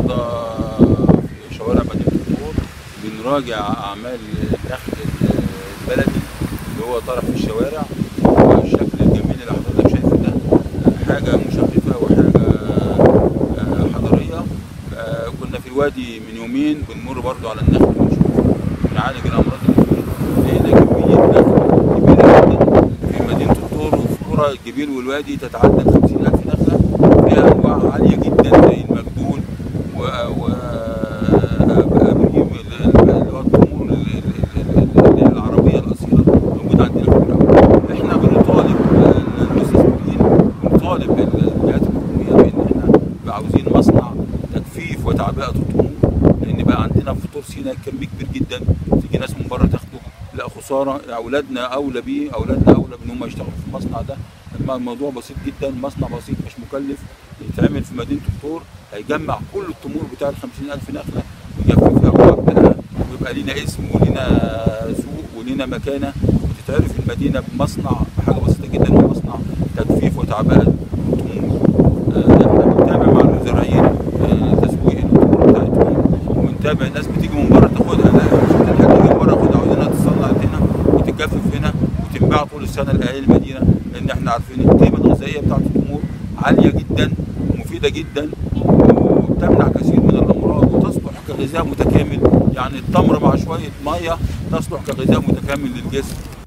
النهارده في شوارع مدينه الطور بنراجع اعمال النخل البلدي اللي هو طرح في الشوارع والشكل الجميل اللي حضرتك شايفه ده حاجه مشرفه وحاجه آه، حضاريه آه، كنا في الوادي من يومين بنمر برضو على النخل ونشوف بنعالج الامراض اللي فيه لقينا كميه نخل كبيره جدا في مدينه الطور وفي قرى الجبيل والوادي تتعدى 50000 نخله فيها انواع عاليه جدا زي المجدول و و أبريم اللي هو التمور ال- ال- ال- اللي هي العربيه الاصيله موجوده عندنا في البلد. احنا بنطالب المستثمرين بنطالب الجهات الحكوميه بان احنا بقى عاوزين مصنع تجفيف وتعبئه التمور لان بقى عندنا في طور سيناء كم كبير جدا تيجي ناس من بره تاخده لا خساره اولادنا اولى بيه اولادنا اولى بان هم يشتغلوا في المصنع ده الم- الموضوع بسيط جدا مصنع بسيط مش مكلف يتعمل في مدينه الطور هيجمع كل التمور بتاع ال 50000 نخله ويجففها ويعبئها ويبقى لينا اسم ولينا سوق ولينا مكانه وتتعرف المدينه بمصنع بحاجه بسيطه جدا هو مصنع تجفيف وتعبئه التمور آه، احنا بنتابع مع المزارعين آه، تسويق التمور بتاعتهم وبنتابع الناس بتيجي من بره تاخدها لا مش هتلحق تيجي من بره تاخدها عاوزينها تتصنع هنا وتتجفف هنا وتنباع طول السنه لاهالي المدينه لان احنا عارفين القيمه الغذائيه بتاعت التمور عاليه جدا ومفيده جدا وبتمنع كثير من الامراض وتصلح كغذاء متكامل يعني التمر مع شويه ميه تصلح كغذاء متكامل للجسم